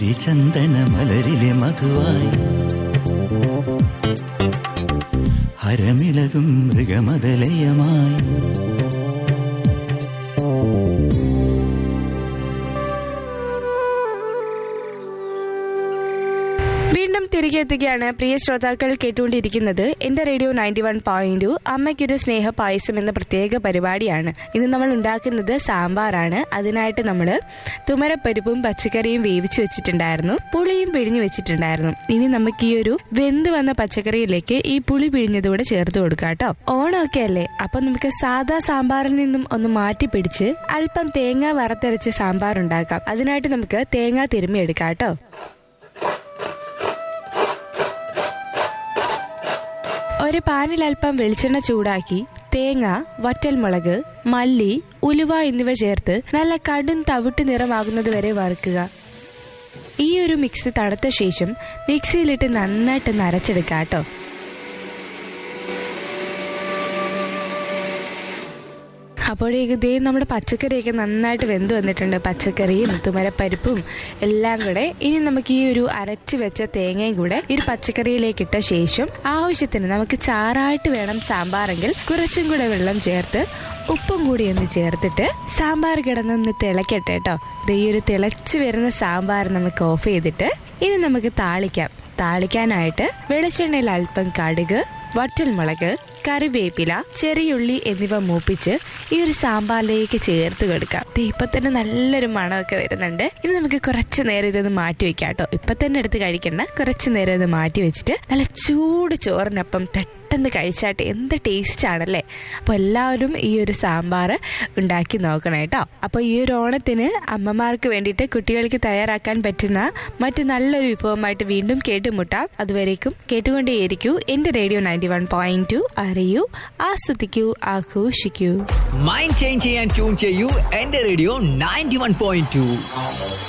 ഈ ചന്ദന മലരിലെ മധുവായി ഹരമിളകും മൃഗമതലയമായി വീണ്ടും തിരികെ എത്തുകയാണ് പ്രിയ ശ്രോതാക്കൾ കേട്ടുകൊണ്ടിരിക്കുന്നത് എന്റെ റേഡിയോ നയൻറ്റി വൺ പോയിന്റ് അമ്മയ്ക്കൊരു സ്നേഹ പായസം എന്ന പ്രത്യേക പരിപാടിയാണ് ഇന്ന് നമ്മൾ ഉണ്ടാക്കുന്നത് സാമ്പാറാണ് അതിനായിട്ട് നമ്മൾ തുമരപ്പരിപ്പും പച്ചക്കറിയും വേവിച്ചു വെച്ചിട്ടുണ്ടായിരുന്നു പുളിയും പിഴിഞ്ഞു വെച്ചിട്ടുണ്ടായിരുന്നു ഇനി നമുക്ക് ഈ ഒരു വെന്ത് വന്ന പച്ചക്കറിയിലേക്ക് ഈ പുളി പിഴിഞ്ഞതുകൂടെ ചേർത്ത് കൊടുക്കാം കേട്ടോ ഓണമൊക്കെ അല്ലേ അപ്പൊ നമുക്ക് സാധാ സാമ്പാറിൽ നിന്നും ഒന്ന് മാറ്റി പിടിച്ച് അല്പം തേങ്ങ വറുത്തരച്ച് സാമ്പാർ ഉണ്ടാക്കാം അതിനായിട്ട് നമുക്ക് തേങ്ങ തിരുമ്മി എടുക്കാം കേട്ടോ ഒരു പാനിൽ അല്പം വെളിച്ചെണ്ണ ചൂടാക്കി തേങ്ങ വറ്റൽമുളക് മല്ലി ഉലുവ എന്നിവ ചേർത്ത് നല്ല കടും തവിട്ട് നിറമാകുന്നത് വരെ വറുക്കുക ഈ ഒരു മിക്സ് തണുത്ത ശേഷം മിക്സിയിലിട്ട് നന്നായിട്ട് നരച്ചെടുക്കുക കേട്ടോ അപ്പോഴേക്ക് ദേ നമ്മുടെ പച്ചക്കറിയൊക്കെ നന്നായിട്ട് വെന്ത് വന്നിട്ടുണ്ട് പച്ചക്കറിയും തുമരപ്പരിപ്പും എല്ലാം കൂടെ ഇനി നമുക്ക് ഈ ഒരു അരച്ച് വെച്ച തേങ്ങയും കൂടെ ഈ ഒരു പച്ചക്കറിയിലേക്ക് ഇട്ട ശേഷം ആവശ്യത്തിന് നമുക്ക് ചാറായിട്ട് വേണം സാമ്പാറെങ്കിൽ കുറച്ചും കൂടെ വെള്ളം ചേർത്ത് ഉപ്പും കൂടി ഒന്ന് ചേർത്തിട്ട് സാമ്പാർ കിടന്നൊന്ന് തിളക്കട്ടെ കേട്ടോ ദേ ഈ ഒരു തിളച്ച് വരുന്ന സാമ്പാർ നമുക്ക് ഓഫ് ചെയ്തിട്ട് ഇനി നമുക്ക് താളിക്കാം താളിക്കാനായിട്ട് വെളിച്ചെണ്ണയിൽ അല്പം കടുക് വറ്റൽമുളക് കറിവേപ്പില ചെറിയുള്ളി എന്നിവ മൂപ്പിച്ച് ഈ ഒരു സാമ്പാറിലേക്ക് ചേർത്ത് കൊടുക്കാം ദേ ഇപ്പൊ തന്നെ നല്ലൊരു മണമൊക്കെ വരുന്നുണ്ട് ഇനി നമുക്ക് കുറച്ച് നേരം ഇതൊന്ന് മാറ്റി വെക്കാം കേട്ടോ ഇപ്പൊ തന്നെ എടുത്ത് കഴിക്കണ്ട കുറച്ച് നേരം ഇത് മാറ്റി വെച്ചിട്ട് നല്ല ചൂട് ചോറിനൊപ്പം പെട്ടെന്ന് കഴിച്ചാട്ട് എന്ത് ടേസ്റ്റ് ആണല്ലേ അപ്പോൾ എല്ലാവരും ഈ ഒരു സാമ്പാർ ഉണ്ടാക്കി നോക്കണം കേട്ടോ അപ്പോൾ ഈ ഒരു ഓണത്തിന് അമ്മമാർക്ക് വേണ്ടിയിട്ട് കുട്ടികൾക്ക് തയ്യാറാക്കാൻ പറ്റുന്ന മറ്റു നല്ലൊരു വിഭവമായിട്ട് വീണ്ടും കേട്ടുമുട്ടാം അതുവരേക്കും കേട്ടുകൊണ്ടേയിരിക്കൂ എൻ്റെ radio ninety one point two അറിയൂ ആസ്വദിക്കൂ ആഘോഷിക്കൂ മൈൻഡ് ചേഞ്ച് ചെയ്യാൻ ട്യൂൺ ചെയ്യൂ എന്റെ radio ninety one point to